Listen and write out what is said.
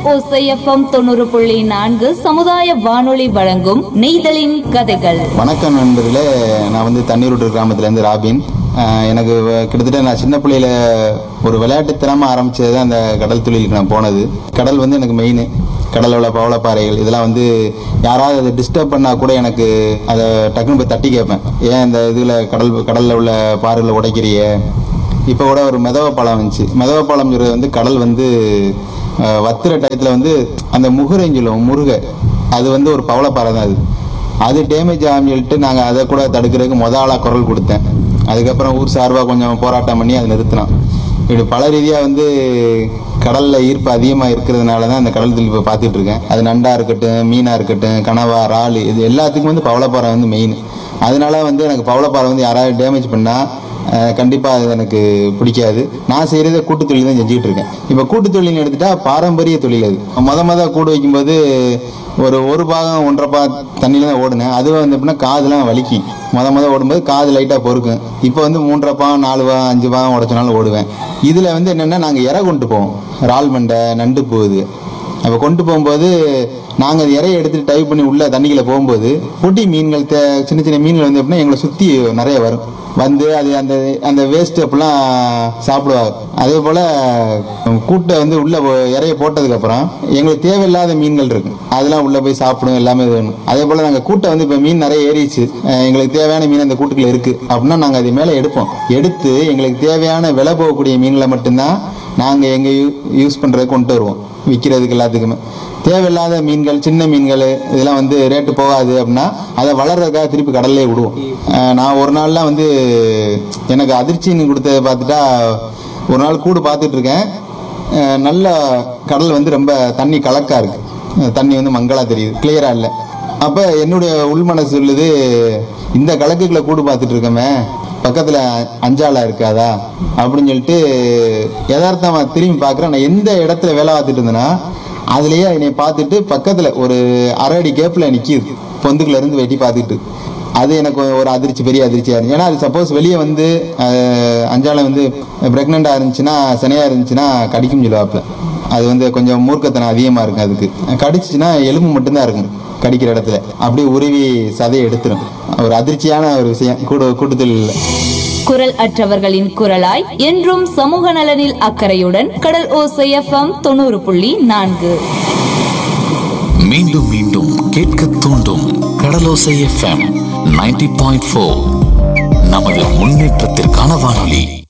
ஓசைஎஃப்எம் தொண்ணூறு புள்ளி நான்கு சமுதாய வானொலி வழங்கும் நெய்தலின் கதைகள் வணக்கம் நண்பர்களே நான் வந்து தண்ணீருட்டு கிராமத்துலேருந்து ராபின் அஹ் எனக்கு வ- கிட்டத்தட்ட நான் சின்ன பிள்ளையில ஒரு விளையாட்டுத்தனமாக ஆரம்பிச்சது தான் அந்த கடல் தொழிலுக்கு நான் போனது கடல் வந்து எனக்கு மெயின் கடலில் உள்ள பவளப்பாறைகள் இதெல்லாம் வந்து யாராவது அதை டிஸ்டர்ப் பண்ணால் கூட எனக்கு அதை டக்குன்னு போய் தட்டி கேட்பேன் ஏன் இந்த இதில் கடல் கடலில் உள்ள பாறைகளை உடைக்கிறியே இப்போ கூட ஒரு மெதவ பழம் வந்துச்சு மெதவ பழம்ங்கிறது வந்து கடல் வந்து அஹ், வத்துற டயத்தில் வந்து அந்த முகுரெஞ்சிலும் முருக அது வந்து ஒரு பவளப்பாறை தான் அது அது டேமேஜ் ஆகும் சொல்லிட்டு நாங்கள் அதை கூட தடுக்கிறதுக்கு மொத ஆளாக குரல் கொடுத்தேன் அதுக்கப்புறம் ஊர் சார்பாக கொஞ்சம் போராட்டம் பண்ணி அதை நிறுத்தினோம் இப்படி பல ரீதியாக வந்து கடலில் ஈர்ப்பு அதிகமாக இருக்கிறதுனால தான் அந்த கடல் தொழில் இப்போ பார்த்துட்டு இருக்கேன் அது நண்டா இருக்கட்டும் மீனாக இருக்கட்டும் கனவா இறால் இது எல்லாத்துக்கும் வந்து பவளப்பாறை வந்து மெயின் அதனால வந்து எனக்கு பவளப்பாறை வந்து யாராவது டேமேஜ் பண்ணால் கண்டிப்பாக அது எனக்கு பிடிக்காது நான் செய்கிறத கூட்டு தொழில் தான் செஞ்சுக்கிட்டு இருக்கேன் இப்போ கூட்டு தொழில்னு எடுத்துட்டா பாரம்பரிய தொழில் அது மொத மொத கூடு வைக்கும்போது ஒரு ஒரு பாகம் ஒன்றரை பா தண்ணியில் தான் ஓடுனேன் அதுவும் வந்து எப்படின்னா காதுலாம் வலிக்கும் மொத மொத ஓடும்போது காது லைட்டாக பொறுக்கும் இப்போ வந்து மூன்றரை பாகம் நாலு பாகம் அஞ்சு பாகம் உடச்சனாலும் ஓடுவேன் இதில் வந்து என்னென்னா நாங்கள் இறை கொண்டு போவோம் இறால் மண்டை நண்டு போகுது அப்போ கொண்டு போகும்போது நாங்கள் அது இறைய எடுத்துட்டு டைப் பண்ணி உள்ள தண்ணிக்குள்ள போகும்போது பொடி மீன்கள் தே சின்ன சின்ன மீன்கள் வந்து எப்படின்னா எங்களை சுற்றி நிறைய வரும் வந்து அது அந்த அந்த வேஸ்ட் அப்படிலாம் சாப்பிடுவாங்க அதே போல் கூட்டை வந்து உள்ள போ- இறைய போட்டதுக்கப்புறம் எங்களுக்கு தேவையில்லாத மீன்கள் இருக்கு அதெல்லாம் உள்ள போய் சாப்பிடும் எல்லாமே இது வேணும் அதே போல் நாங்கள் கூட்டை வந்து இப்போ மீன் நிறைய ஏறிச்சு அஹ் எங்களுக்கு தேவையான மீன் அந்த கூட்டுக்குள்ள இருக்கு அப்படின்னா நாங்கள் அது மேலே எடுப்போம் எடுத்து எங்களுக்கு தேவையான விலை போகக்கூடிய மீன்களை மட்டும்தான் நாங்கள் எங்கள் யூ யூஸ் பண்ணுறதுக்கு கொண்டு வருவோம் விற்கிறதுக்கு எல்லாத்துக்குமே தேவையில்லாத மீன்கள் சின்ன மீன்கள் இதெல்லாம் வந்து ரேட்டு போகாது அப்படின்னா அதை வளர்றதுக்காக திருப்பி கடல்லே விடுவோம் அஹ் நான் ஒரு நாள்லாம் வந்து எனக்கு அதிர்ச்சின்னு கொடுத்ததை பார்த்துட்டா ஒரு நாள் கூடு பார்த்துட்டு இருக்கேன் அஹ் நல்ல கடல் வந்து ரொம்ப தண்ணி கலக்கா இருக்கு அஹ் தண்ணி வந்து மங்களா தெரியுது கிளியரா இல்லை அப்போ என்னுடைய உள் மனசு சொல்லுது இந்த கலக்குகளை கூடு பார்த்துட்டு இருக்கமே பக்கத்தில் அஞ்சாலா இருக்காதா அப்படின்னு சொல்லிட்டு யதார்த்தமா திரும்பி பார்க்குறேன் நான் எந்த இடத்துல வேலை பார்த்துட்டு இருந்தேன்னா அதுலயே என்னை பார்த்துட்டு பக்கத்தில் ஒரு அரை அடி கேப்பில் நிற்கிது பொந்துக்குள்ள இருந்து வெட்டி பார்த்துட்டு அது எனக்கு ஒரு அதிர்ச்சி பெரிய அதிர்ச்சியாக இருந்துச்சு ஏன்னா அது சப்போஸ் வெளியே வந்து அஹ், அஞ்சாலை வந்து ப்ரெக்னெண்ட்டாக இருந்துச்சுன்னா சினையாக இருந்துச்சுன்னா கடிக்கும் சொல்லுவாப்புல அது வந்து கொஞ்சம் மூர்க்கத்தனம் அதிகமாக இருக்கும் அதுக்கு கடிச்சிச்சுன்னா எலும்பு மட்டும்தான் இருக்கும் கடிக்கிற இடத்துல அப்படியே உருவி சதையை எடுத்துரும் ஒரு அதிர்ச்சியான ஒரு விஷயம் கூடு கூட்டுத்தொழில் குரல் அற்றவர்களின் குரலாய் என்றும் சமூக நலனில் அக்கறையுடன் கடல் ஓசைஎஃப்எம் தொண்ணூறு புள்ளி நான்கு மீண்டும் மீண்டும் கேட்க தூண்டும் Kadalosai FM ninety point four நமது முன்னேற்றத்திற்கான வானொலி